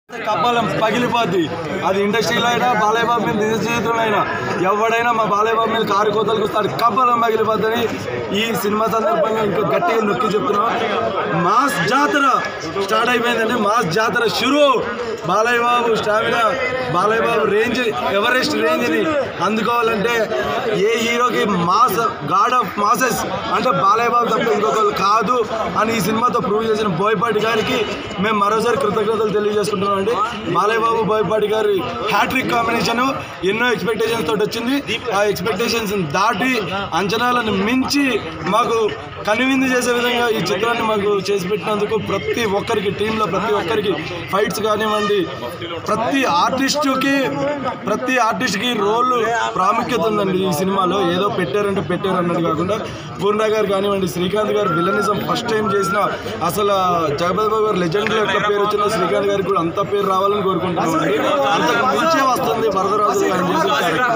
కప్పలం పగిలిపోద్ది అది ఇండస్ట్రీలో అయినా బాలయ్య బాబు మీద నిజ జీవితంలో అయినా ఎవడైనా మా బాలయ్య బాబు మీద కారు కోతలకు వస్తాడు కప్పలం పగిలిపోద్దని ఈ సినిమా సందర్భంగా ఇంకా గట్టిగా నొక్కి చెప్తున్నాం మాస్ జాతర స్టార్ట్ అయిపోయిందండి మాస్ జాతర షురు Balayya Babu stamina Balayya Babu range Everest రేంజ్ని అందుకోవాలంటే ఏ హీరోకి మాస్ గాడ్ ఆఫ్ మాసెస్ అంటే బాలయ్య బాబు తప్ప ఇంకొకరు కాదు అని ఈ సినిమాతో ప్రూవ్ చేసిన బోయపాటి గారికి మేము మరోసారి కృతజ్ఞతలు తెలియజేసుకుంటున్నాం అండి బాలయ్య బాబు బోయపాటి గారి హ్యాట్రిక్ కాంబినేషన్ ఎన్నో ఎక్స్పెక్టేషన్స్ తోటి వచ్చింది ఆ ఎక్స్పెక్టేషన్స్ దాటి అంచనాలను మించి మాకు కనువిందు చేసే విధంగా ఈ చిత్రాన్ని మాకు చేసి పెట్టినందుకు ప్రతి ఒక్కరికి టీంలో ప్రతి ఒక్కరికి ఫైట్స్ కానివ్వండి ప్రతి ఆర్టిస్టుకి ప్రతి ఆర్టిస్ట్కి రోల్ ప్రాముఖ్యత ఉందండి ఈ సినిమాలో ఏదో పెట్టారంటే పెట్టారు అన్నది కాకుండా పూర్ణ గారు కానివ్వండి శ్రీకాంత్ గారు విలనిజం ఫస్ట్ టైం చేసిన అసలు జగపతి బాబు గారు లెజెండ్ యొక్క పేరు వచ్చిన శ్రీకాంత్ గారికి కూడా అంత పేరు రావాలని కోరుకుంటున్నాం అండి అంతకు మించే వస్తుంది వరదరాజు గారు చేసే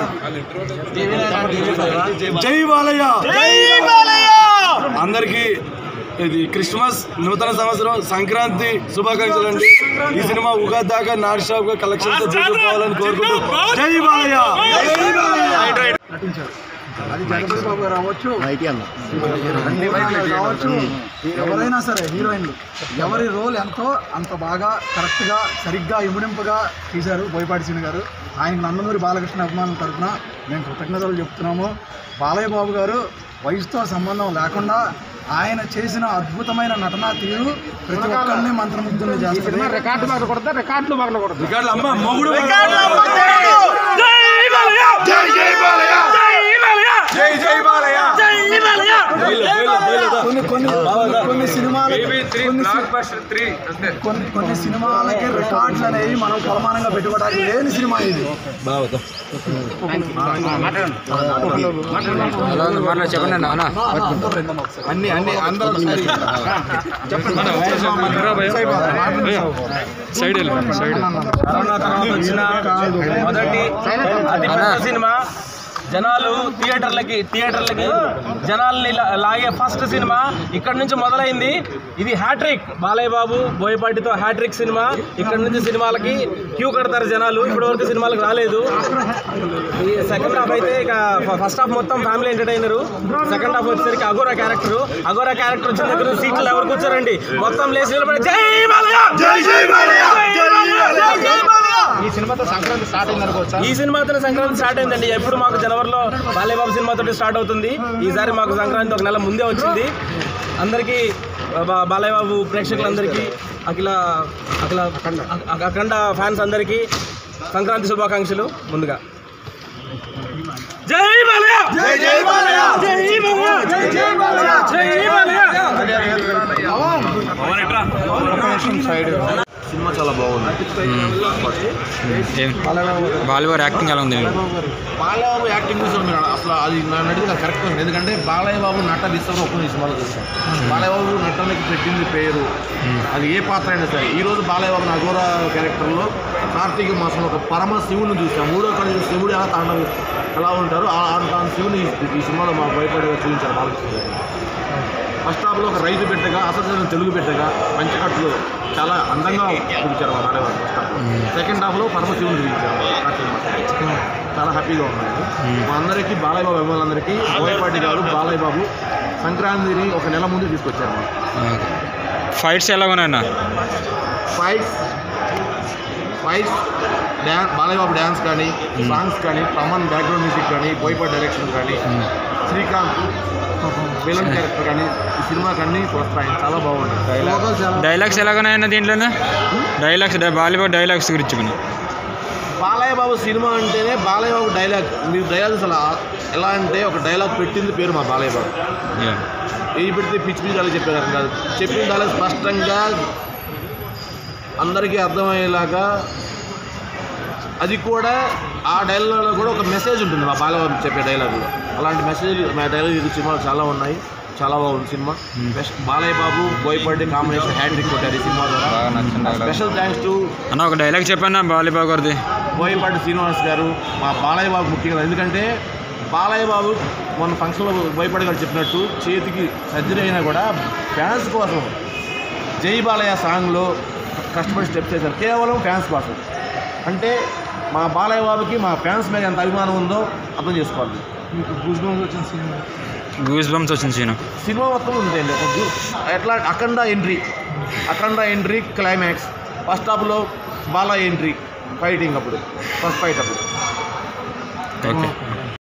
కార్యక్రమం. జై బాలయ్య అందరికీ ఇది క్రిస్మస్ నూతన సంవత్సరం సంక్రాంతి శుభాకాంక్షలు అండి ఈ సినిమా ఉగాది దాకా నాన్ స్టాప్ గా కలెక్షన్స్ దూసుకుపోవాలని కోరుకుంటూ జై బాలయ్య నటించారు అది జగపతి బాబు గారు అవ్వచ్చు అన్ని వైపులా కావచ్చు ఎవరైనా సరే హీరోయిన్లు ఎవరి రోల్ ఎంతో అంత బాగా కరెక్ట్గా సరిగ్గా ఇముడింపుగా తీశారు బోయపాటి సీని గారు ఆయన నందమూరి బాలకృష్ణ అభిమానుల తరఫున మేము కృతజ్ఞతలు చెప్తున్నాము బాలయ్య బాబు గారు వయసుతో సంబంధం లేకుండా ఆయన చేసిన అద్భుతమైన నటనా తీరు ప్రతి ఒక్కరిని మంత్రముగ్ధులు చేస్తుంది రికార్డు పగల కొడతా రికార్డులు పగల కొడతా రికార్డులు అమ్మ మొగుడు కొన్ని కొన్ని కొన్ని సినిమాలకి కొన్ని సి- కొన్ని కొన్ని సినిమాలకి రికార్డ్స్ అనేవి మనం కొలమానంగా పెట్టుకోవడానికి లేని సినిమా ఇది చెప్పండి అన్న అన్ని అన్ని అందరూ సైడ్ సైడ్ కరోనా తర్వాత వచ్చిన మొదటి అతి పెద్ద సినిమా జనాలు థియేటర్లకి థియేటర్లకి జనాల్ని లా- లాగే ఫస్ట్ సినిమా ఇక్కడ నుంచి మొదలైంది ఇది హ్యాట్రిక్ బాలయ్య బాబు బోయపాటితో హ్యాట్రిక్ సినిమా ఇక్కడ నుంచి సినిమాలకి క్యూ కడతారు జనాలు ఇప్పటి వరకు సినిమాలకు రాలేదు ఈ సెకండ్ హాఫ్ అయితే ఇక ఫస్ట్ హాఫ్ మొత్తం ఫ్యామిలీ ఎంటర్టైనర్ సెకండ్ హాఫ్ వచ్చేసరికి అగోరా క్యారెక్టర్ అగోరా క్యారెక్టర్ వచ్చిన దగ్గర నుంచి సీట్లు ఎవరు కూర్చోరండి మొత్తం లేచి నిలబడి జై బాలయ్య జై జై బాలయ్య జై జై బాలయ్య ఈ సినిమాతో సంక్రాంతి స్టార్ట్ అయింది అనుకోవచ్చా ఈ సినిమాతో సంక్రాంతి స్టార్ట్ అయిందండి ఎప్పుడు మాకు జనవరిలో బాలయ్యబాబు సినిమాతో స్టార్ట్ అవుతుంది ఈసారి మాకు సంక్రాంతి ఒక నెల ముందే వచ్చింది అందరికీ బా- బాలయ్యబాబు ప్రేక్షకులందరికీ అఖిల అఖిల అఖ- అఖండ ఫ్యాన్స్ అందరికీ సంక్రాంతి శుభాకాంక్షలు ముందుగా జై బాలయ్య జై జై బాలయ్య జై బాలయ్య జై జై బాలయ్య జై బాలయ్య సినిమా చాలా బాగుంది బాలీవుడ్ యాక్టింగ్ ఎలా ఉంది బాలయ్య బాబు యాక్టింగ్ చూసాం మీరు అసలు అది నన్ను అడిగితే కరెక్ట్ ఉంది ఎందుకంటే బాలయ్య బాబు నట విశ్వం ఒప్పుకుని సినిమాలో చూస్తాం బాలయ్య బాబు నటనకి పెట్టింది పేరు అది ఏ పాత్ర అయినా సరే ఈ రోజు బాలయ్య బాబు అఘోర క్యారెక్టర్లో కార్తీక మాసంలో ఒక పరమ శివుని చూసాం మూడో కళ్ళు శివుడు ఎలా తాండవ ఎలా ఉంటారో ఆ ఆ శివుని ఈ- ఈ సినిమాలో మా భయపడిగా చూపించారు బాలకృష్ణ గారు ఫస్ట్ హాఫ్లో ఒక రైతు బిడ్డగా అసలు తెలుగు బిడ్డగా పంచకట్లు చాలా అందంగా చూపించారు మా Balayya Babu first half second హాఫ్లో పరమశివుని చూపించారు కార్తీక మాసం చాలా హ్యాపీగా ఉన్నాను మా అందరికీ బాలయ్య బాబు అభిమానులందరికీ బోయపాటి గారు బాలయ్య బాబు సంక్రాంతిని ఒక నెల ముందు తీసుకొచ్చారు మాకు. ఫైట్స్ ఎలా ఉన్నాయన్న fights fights dance Balayya Babu dance కానీ సాంగ్స్ కానీ తమన్ బ్యాక్గ్రౌండ్ మ్యూజిక్ కానీ బోయపాటి డైరెక్షన్ కానీ శ్రీకాంత్ విలన్ క్యారెక్టర్ కానీ ఈ సినిమాకి అన్నీ వస్తాయి చాలా బాగుంటాయి డైలాగ్స్ ఎలాగున్నాయన్న దీంట్లోనే డైలాగ్స్ బాలీవుడ్ డైలాగ్స్ గురించి చెప్పండి బాలయ్య బాబు సినిమా అంటేనే బాలయ్య బాబు డైలాగ్ మీరు డైలాగ్ అసలు ఎలా అంటే ఒక డైలాగ్ పెట్టింది పేరు మా బాలయ్య బాబు Yeah. ఏ పెడితే పిచ్చి పిచ్చి డైలాగ్ చెప్పేదాన్ని కాదు చెప్పిన డైలాగ్ స్పష్టంగా అందరికీ అర్థమయ్యేలాగా అది కూడా ఆ డైలాగ్లో కూడా ఒక మెసేజ్ ఉంటుంది మా బాలయ్య బాబు చెప్పే డైలాగ్లో అలాంటి మెసేజ్ మా డైలాగ్ ఈ సినిమాలు చాలా ఉన్నాయి చాలా బాగుంది సినిమా best Balayya Babu Boyapati combination hand కొట్టారు ఈ సినిమా ద్వారా స్పెషల్ థ్యాంక్స్ టు అన్న ఒక డైలాగ్ చెప్పన్నా బాలీబాబు గారిది బోయపాటి శ్రీనివాస్ గారు మా బాలయ్య బాబు ముఖ్యంగా ఎందుకంటే బాలయ్య బాబు మొన్న ఫంక్షన్లో బోయపాటి గారు చెప్పినట్టు చేతికి సర్జరీ అయినా కూడా ఫ్యాన్స్ కోసం జై బాలయ్య సాంగ్లో కష్టపడి స్టెప్స్ వేశారు కేవలం ఫ్యాన్స్ కోసం అంటే మా బాలయ్య బాబుకి మా ఫ్యాన్స్ మీద ఎంత అభిమానం ఉందో అర్థం చేసుకోవాలి మీకు గూస్ బంప్స్ వచ్చిన సినిమా గూస్ బంప్స్ వచ్చింది సీను సినిమా మొత్తం ఉందండి ఒక జూ- ఎట్లా Akhanda entry Akhanda entry climax first హాఫ్లో బాలా ఎంట్రీ ఫైటింగ్ అప్పుడు ఫస్ట్ ఫైట్ అప్పుడు ఓకే